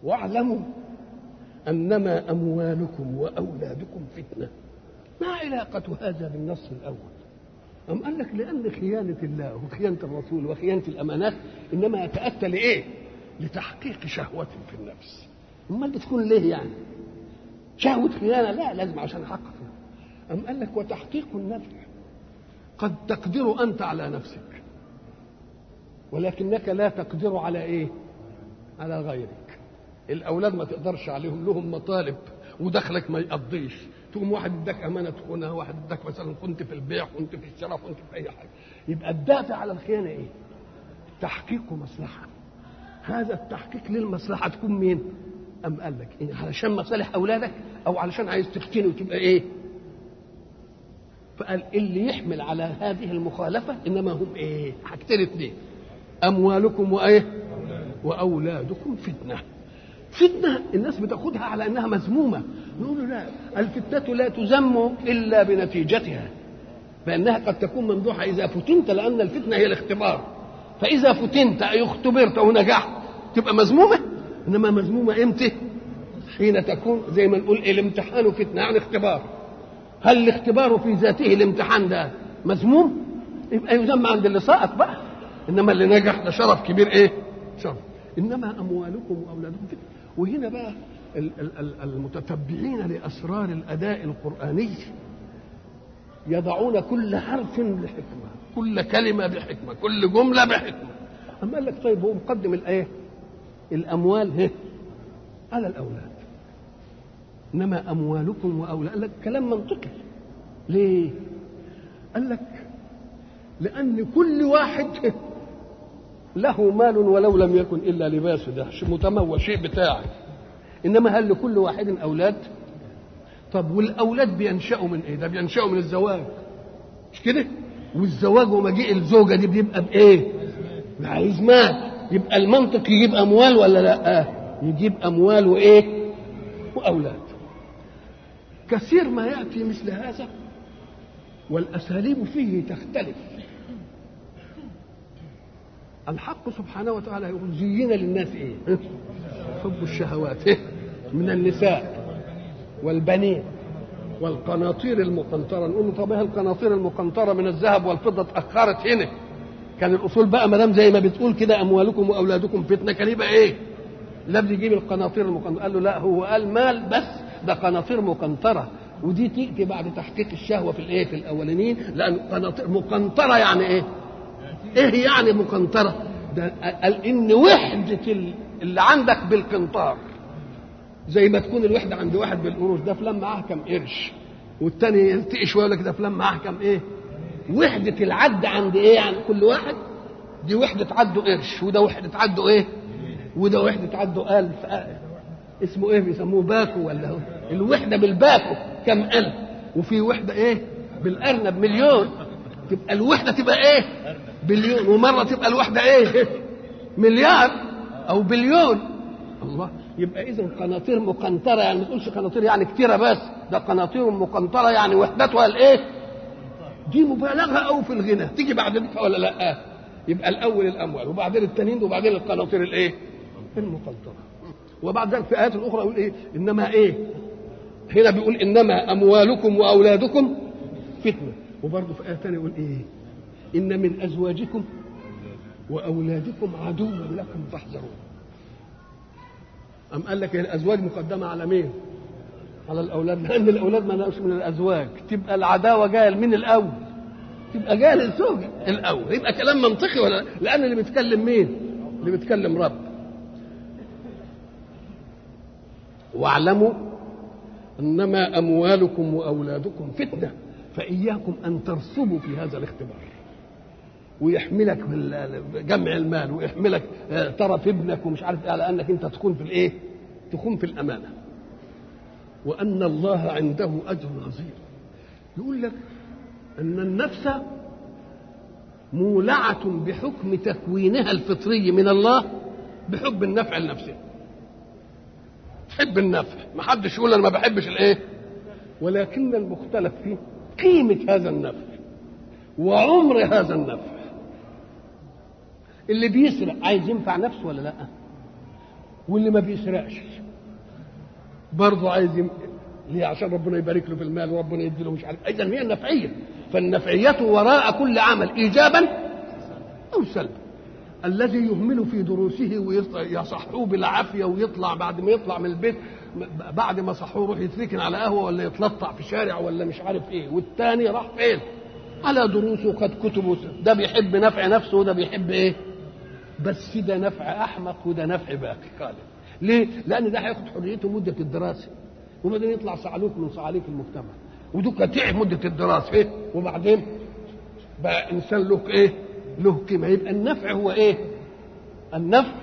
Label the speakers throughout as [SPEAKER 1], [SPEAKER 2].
[SPEAKER 1] واعلموا انما اموالكم واولادكم فتنه ما علاقه هذا بالنص الاول أم قال لك لأن خيانة الله وخيانة الرسول وخيانة الأمانات إنما يتأتى لإيه؟ لتحقيق شهوة في النفس. أمال بتكون ليه يعني؟ شهوة خيانة لا لازم عشان أحقق أم قال لك وتحقيق النفع قد تقدر أنت على نفسك ولكنك لا تقدر على إيه؟ على غيرك. الأولاد ما تقدرش عليهم لهم مطالب ودخلك ما يقضيش تقوم واحد اداك امانه تخونها واحد اداك مثلا كنت في البيع كنت في الشراء كنت في اي حاجه يبقى الدافع على الخيانه ايه تحقيق مصلحه هذا التحقيق للمصلحه تكون مين ام قال لك إيه علشان مصالح اولادك او علشان عايز تفتني وتبقى ايه فقال اللي يحمل على هذه المخالفه انما هم ايه حاجتين اثنين اموالكم وايه واولادكم فتنه فتنه الناس بتاخدها على انها مذمومه نقول لا الفتنه لا تذم الا بنتيجتها بانها قد تكون ممدوحه اذا فتنت لان الفتنه هي الاختبار فاذا فتنت اي اختبرت ونجحت تبقى مذمومه انما مذمومه امتى حين تكون زي ما نقول الامتحان فتنه يعني اختبار هل الاختبار في ذاته الامتحان ده مذموم يبقى يذم عند اللي سقط بقى انما اللي نجح ده شرف كبير ايه شرف انما اموالكم واولادكم فتنه وهنا بقى المتتبعين لاسرار الاداء القراني يضعون كل حرف بحكمه كل كلمه بحكمه كل جمله بحكمه اما قال لك طيب هو مقدم الايه الاموال هي على الاولاد انما اموالكم واولاد قال لك كلام منطقي ليه قال لك لان كل واحد له مال ولو لم يكن الا لباسه ده متمول شيء بتاعك انما هل لكل واحد اولاد طب والاولاد بينشأوا من ايه ده بينشأوا من الزواج مش كده والزواج ومجيء الزوجه دي بيبقى بايه عايز مال يبقى المنطق يجيب اموال ولا لا يجيب اموال وايه واولاد كثير ما ياتي مثل هذا والاساليب فيه تختلف الحق سبحانه وتعالى يقول زين للناس ايه حب الشهوات إيه؟ من النساء والبنين والقناطير المقنطره نقول له طب ايه القناطير المقنطره من الذهب والفضه اتاخرت هنا كان الاصول بقى ما دام زي ما بتقول كده اموالكم واولادكم فتنه كان يبقى ايه؟ لا بيجيب القناطير المقنطره قال له لا هو قال مال بس ده قناطير مقنطره ودي تيجي بعد تحقيق الشهوه في الايه في الاولانيين لان قناطير مقنطره يعني ايه؟ ايه يعني مقنطره؟ ده قال ان وحده اللي عندك بالقنطار زي ما تكون الوحده عند واحد بالقروش ده فلان معاه كم قرش والتاني يلتقي شويه يقول لك ده فلان معاه كم ايه؟ وحده العد عند ايه يعني كل واحد دي وحده عده قرش وده وحده عده ايه؟ وده وحده عده ألف اسمه ايه بيسموه باكو ولا هو الوحده بالباكو كم ألف وفي وحده ايه؟ بالارنب مليون تبقى الوحده تبقى ايه؟ بليون ومره تبقى الوحده ايه؟ مليار او بليون الله يبقى اذا قناطير مقنطره يعني ما تقولش قناطير يعني كتيره بس ده قناطير مقنطره يعني وحدتها الايه؟ دي مبالغه قوي في الغنى تيجي بعد ذلك ولا لا؟ يبقى الاول الاموال وبعدين التانيين وبعدين القناطير الايه؟ المقنطره وبعد ذلك في ايات اخرى يقول ايه؟ انما ايه؟ هنا بيقول انما اموالكم واولادكم فتنه وبرضه في ايه ثانيه يقول ايه؟ ان من ازواجكم واولادكم عدو لكم فاحذرون أم قال لك الأزواج مقدمة على مين؟ على الأولاد لأن الأولاد ما نقص من الأزواج تبقى العداوة جاية من الأول تبقى جاية للزوجة الأول يبقى كلام منطقي ولا لأن اللي بيتكلم مين؟ اللي بيتكلم رب واعلموا انما اموالكم واولادكم فتنه فاياكم ان ترسبوا في هذا الاختبار ويحملك جمع المال ويحملك طرف ابنك ومش عارف على انك انت تكون في الايه؟ تكون في الامانه. وان الله عنده اجر عظيم. يقول لك ان النفس مولعة بحكم تكوينها الفطري من الله بحب النفع لنفسها. تحب النفع، ما حدش يقول انا ما بحبش الايه؟ ولكن المختلف فيه قيمة هذا النفع وعمر هذا النفع اللي بيسرق عايز ينفع نفسه ولا لا واللي ما بيسرقش برضه عايز يم... ليه عشان ربنا يبارك له في المال وربنا يدي له مش عارف اذا هي النفعيه فالنفعيه وراء كل عمل ايجابا او سلبا الذي يهمل في دروسه ويصحوه بالعافيه ويطلع بعد ما يطلع من البيت بعد ما صحوه يروح يتركن على قهوه ولا يتلطع في شارع ولا مش عارف ايه والتاني راح فين؟ على دروسه وخد كتبه ده بيحب نفع نفسه وده بيحب ايه؟ بس ده نفع احمق وده نفع باقي خالد ليه؟ لان ده هياخد حريته مده الدراسه وبعدين يطلع صعلوك من صعاليك المجتمع ودول تعب مده الدراسه ايه؟ وبعدين بقى انسان له ايه؟ له قيمه يبقى النفع هو ايه؟ النفع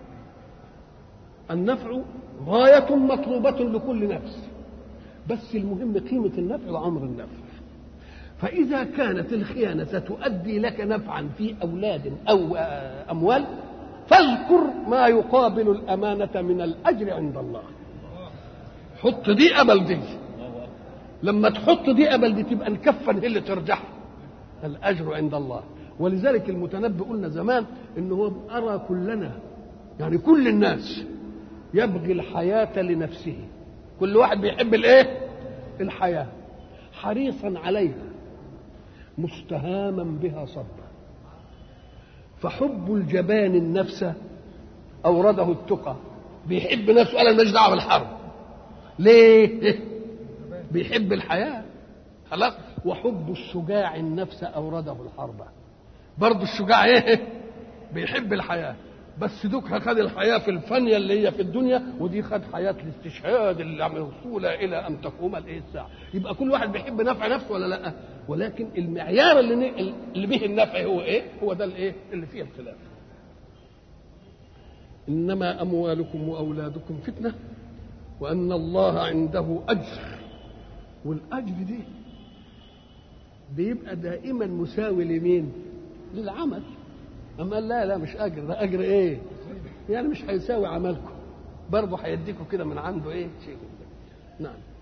[SPEAKER 1] النفع غاية مطلوبة لكل نفس بس المهم قيمة النفع وعمر النفع فإذا كانت الخيانة ستؤدي لك نفعا في أولاد أو أموال فاذكر ما يقابل الأمانة من الأجر عند الله حط دي أمل دي لما تحط دي أمل دي تبقى الكفة هي اللي ترجح الأجر عند الله ولذلك المتنبي قلنا زمان إن هو أرى كلنا يعني كل الناس يبغي الحياة لنفسه كل واحد بيحب الايه الحياة حريصا عليها مستهاما بها صبا فحب الجبان النفس أورده التقى بيحب نفسه قال ماليش دعوة بالحرب ليه؟ بيحب الحياة خلاص وحب الشجاع النفس أورده الحرب برضه الشجاع ايه؟ بيحب الحياه بس دوك خد الحياه في الفانيه اللي هي في الدنيا ودي خد حياه الاستشهاد اللي موصوله الى ان تقوم الايه الساعه يبقى كل واحد بيحب نفع نفسه ولا لا ولكن المعيار اللي اللي به النفع هو ايه هو ده الايه اللي فيه الخلاف انما اموالكم واولادكم فتنه وان الله عنده اجر والاجر دي بيبقى دائما مساوي لمين للعمل أما لا لا مش أجر ده أجر إيه؟ يعني مش هيساوي عملكم برضه هيديكم كده من عنده إيه؟ شيء نعم